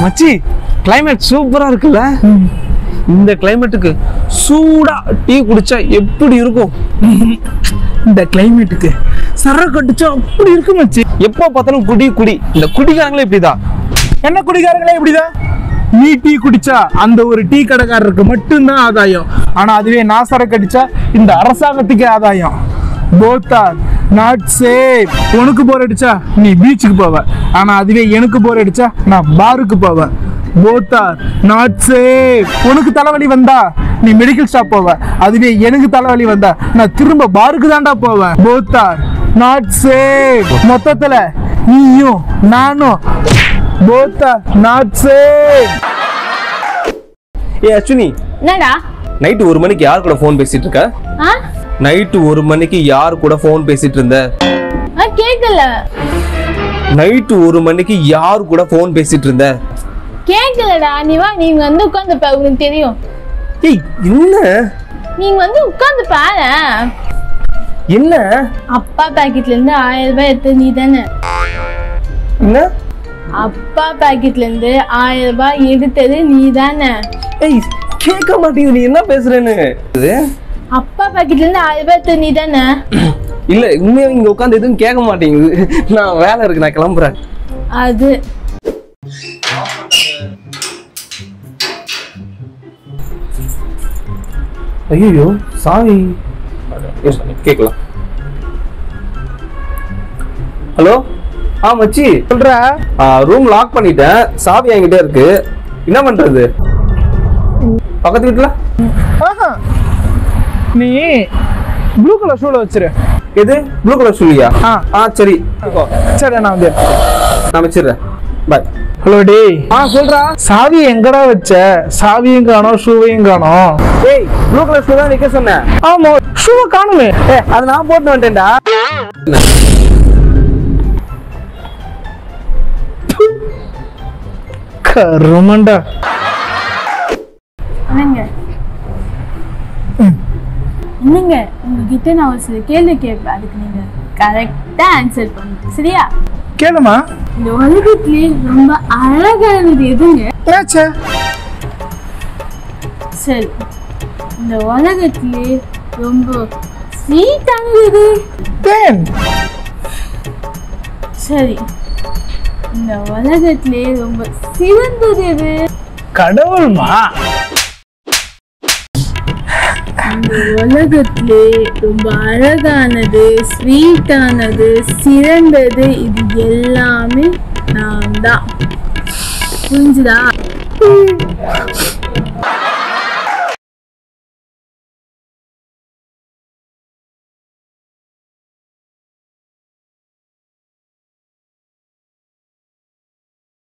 மச்சி கிளைமேட் சூப்பரா இருக்குல்ல இந்த கிளைமேட்டுக்கு சூடா டீ குடிச்சா எப்படி இருக்கும் இந்த கிளைமேட்டுக்கு சரக்கு அடிச்சா அப்படி இருக்கு மச்சி எப்போ பார்த்தாலும் குடி குடி இந்த குடிக்காரங்களே இப்படிதான் என்ன குடிக்காரங்களே இப்படிதான் நீ டீ குடிச்சா அந்த ஒரு டீ கடைக்காரருக்கு மட்டும்தான் ஆதாயம் ஆனா அதுவே நான் சரக்கு அடிச்சா இந்த அரசாங்கத்துக்கே ஆதாயம் போத் ஆர் நாட் சேஃப் உனக்கு போர் அடிச்சா நீ பீச்சுக்கு போவ ஆனா அதுவே எனக்கு போர் அடிச்சா நான் பாருக்கு போவேன் போத் ஆர் நாட் சேஃப் உனக்கு தலைவலி வந்தா நீ மெடிக்கல் ஷாப் போவ அதுவே எனக்கு தலைவலி வந்தா நான் திரும்ப பாருக்கு தான்டா போவேன் போத் ஆர் நாட் சேஃப் மொத்தத்துல நீயும் நானும் போத் ஆர் நாட் சேஃப் ஏ அஸ்வினி என்னடா நைட்டு ஒரு மணிக்கு யார் கூட ஃபோன் பேசிட்டு இருக்க ஆ நைட்டு ஒரு மணிக்கு யார் கூட ஃபோன் பேசிட்டு இருந்த ஆ கேட்கல நைட்டு ஒரு மணிக்கு யார் கூட ஃபோன் பேசிட்டு இருந்த கேட்கலடா நீ வா நீங்க வந்து உட்காந்துப்ப உனக்கு தெரியும் ஏய் என்ன நீங்க வந்து உட்காந்து பாரு என்ன அப்பா பாக்கெட்ல இருந்து ஆயிரம் ரூபாய் எடுத்து நீ தானே என்ன அப்பா பாக்கெட்ல இருந்து ஆயிரம் ரூபாய் எடுத்தது நீ தானே ஏய் கேட்க மாட்டேங்குது நீ என்ன பேசுறேன்னு இது அப்பா பாக்கெட்ல இருந்து ஆயிரம் ரூபாய் எடுத்தது நீ தானே இல்ல உண்மையா இங்க உட்காந்து எதுவும் கேட்க மாட்டேங்குது நான் வேலை இருக்கு நான் கிளம்புறேன் அது ஐயோ சாரி கேட்கலாம் ஹலோ ஆ மச்சி சொல்ற ரூம் லாக் பண்ணிட்டேன் சாவி என்கிட்ட இருக்கு என்ன பண்றது பக்கத்து வீட்டுல ஆஹா. நீ ப்ளூ கலர் ஷூல வச்சிரு எது ப்ளூ கலர் சொல்லியா ஆ. ஆ சரி சரி நான் வந்து நான் வச்சிடுறேன் பாய் ஹலோ டேய் ஆ சொல்றா சாவி எங்கடா வச்ச சாவியும் காணோம் ஷூவையும் காணோம் ஏய் ப்ளூ கலர் ஷூ தான் வைக்க சொன்னேன் ஆமா ஷூவை காணுமே ஏ அது நான் போட்டு வந்துட்டேன்டா கருமண்டா என்னங்க என்னங்க உங்ககிட்ட நான் ஒரு சில கேள்வி கேட்பேன் அதுக்கு நீங்க கரெக்டா ஆன்சர் பண்ணணும் சரியா கேளுமா இந்த உலகத்திலே ரொம்ப அழகானது எதுங்க ஏச்சே சரி இந்த உலகத்திலே ரொம்ப ஸ்வீட்டானது எது தேன் சரி இந்த உலகத்திலே ரொம்ப சிறந்தது எது கடவுள்மா இந்த உலகத்திலே ரொம்ப அழகானது ஸ்வீட்டானது சிறந்தது இது எல்லாமே நான் தான் புரிஞ்சுதா